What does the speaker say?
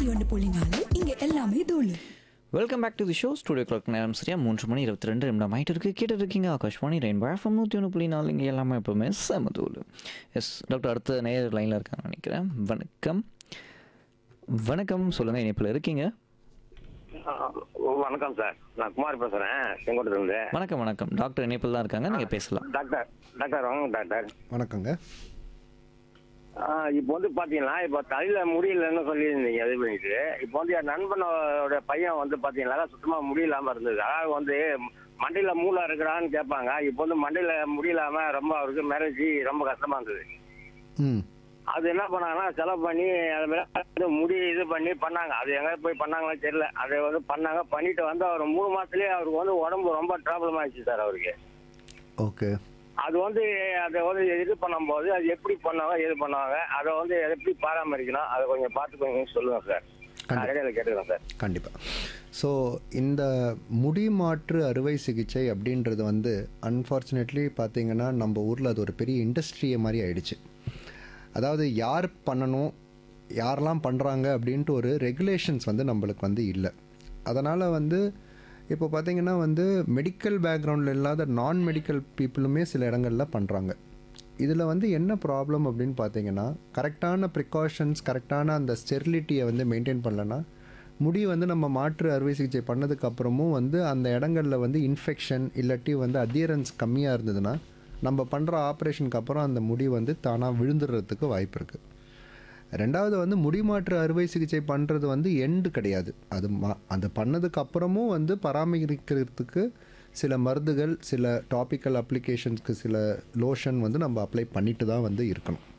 ஒன்று புள்ளி நாலு இங்க எல்லாமே தூளு welcome back to the show studio clock நேரம் சரியா மூன்று மணி இருபத்தி ரெண்டு நிமிடம் ஆகிட்டு இருக்கு கேட்டு இருக்கீங்க ஆகாஷ்வாணி ரெயின் எஃப்எம் நூற்றி ஒன்று புள்ளி நாலு இங்கே எல்லாமே எப்பவுமே செமதூள் எஸ் டாக்டர் அடுத்த நேர் லைனில் இருக்காங்க நினைக்கிறேன் வணக்கம் வணக்கம் சொல்லுங்கள் இணைப்பில் இருக்கீங்க ஆ, வணக்கம் சார் நான் குமார் பேசுறேன் செங்கோட்டிலிருந்து வணக்கம் வணக்கம் டாக்டர் இணைப்பில் தான் இருக்காங்க நீங்கள் பேசலாம் டாக்டர் டாக்டர் வாங்க டாக்டர் வணக்கங்க ஆ, இப்போ வந்து பாத்தீங்கன்னா இப்போ தலையில முடியலன்னு சொல்லியிருந்தீங்க இது பண்ணிட்டு இப்போ வந்து என் நண்பனோட பையன் வந்து பாத்தீங்கன்னா சுத்தமா முடியலாம இருந்தது அதாவது வந்து மண்டையில மூளை இருக்கிறான்னு கேட்பாங்க இப்போ வந்து மண்டையில முடியலாம ரொம்ப அவருக்கு மேரேஜ் ரொம்ப கஷ்டமா இருந்தது ம் அது என்ன பண்ணாங்கன்னா செலவு பண்ணி அது மாதிரி முடி இது பண்ணி பண்ணாங்க அது எங்க போய் பண்ணாங்களோ தெரியல அதை வந்து பண்ணாங்க பண்ணிட்டு வந்து அவர் மூணு மாசத்துலயே அவருக்கு வந்து உடம்பு ரொம்ப ப்ராப்ளம் ஆயிடுச்சு சார் அவருக்கு ஓகே அது வந்து அதை வந்து இது பண்ணும்போது அது எப்படி பண்ணுவாங்க எது பண்ணுவாங்க அதை வந்து எப்படி பராமரிக்கணும் அதை கொஞ்சம் பார்த்து கொஞ்சம் சொல்லுங்க சார் நான் ரேடியோவில் கேட்டுக்கிறேன் சார் கண்டிப்பாக ஸோ இந்த முடி மாற்று அறுவை சிகிச்சை அப்படின்றது வந்து அன்ஃபார்ச்சுனேட்லி பார்த்தீங்கன்னா நம்ம ஊரில் அது ஒரு பெரிய இண்டஸ்ட்ரியை மாதிரி ஆயிடுச்சு அதாவது யார் பண்ணணும் யாரெல்லாம் பண்ணுறாங்க அப்படின்ட்டு ஒரு ரெகுலேஷன்ஸ் வந்து நம்மளுக்கு வந்து இல்லை அதனால் வந்து இப்போ பார்த்தீங்கன்னா வந்து மெடிக்கல் பேக்ரவுண்டில் இல்லாத நான் மெடிக்கல் பீப்புளுமே சில இடங்களில் பண்ணுறாங்க இதில் வந்து என்ன ப்ராப்ளம் அப்படின்னு பார்த்தீங்கன்னா கரெக்டான ப்ரிகாஷன்ஸ் கரெக்டான அந்த ஸ்டெரிலிட்டியை வந்து மெயின்டைன் பண்ணலன்னா முடி வந்து நம்ம மாற்று அறுவை சிகிச்சை பண்ணதுக்கு அப்புறமும் வந்து அந்த இடங்களில் வந்து இன்ஃபெக்ஷன் இல்லாட்டி வந்து அத்தியரன்ஸ் கம்மியாக இருந்ததுன்னா நம்ம பண்ணுற ஆப்ரேஷனுக்கு அப்புறம் அந்த முடி வந்து தானாக விழுந்துடுறதுக்கு வாய்ப்பு இருக்குது ரெண்டாவது வந்து முடி மாற்று அறுவை சிகிச்சை பண்ணுறது வந்து எண்டு கிடையாது அது மா அது பண்ணதுக்கு அப்புறமும் வந்து பராமரிக்கிறதுக்கு சில மருந்துகள் சில டாபிக்கல் அப்ளிகேஷன்ஸ்க்கு சில லோஷன் வந்து நம்ம அப்ளை பண்ணிட்டு தான் வந்து இருக்கணும்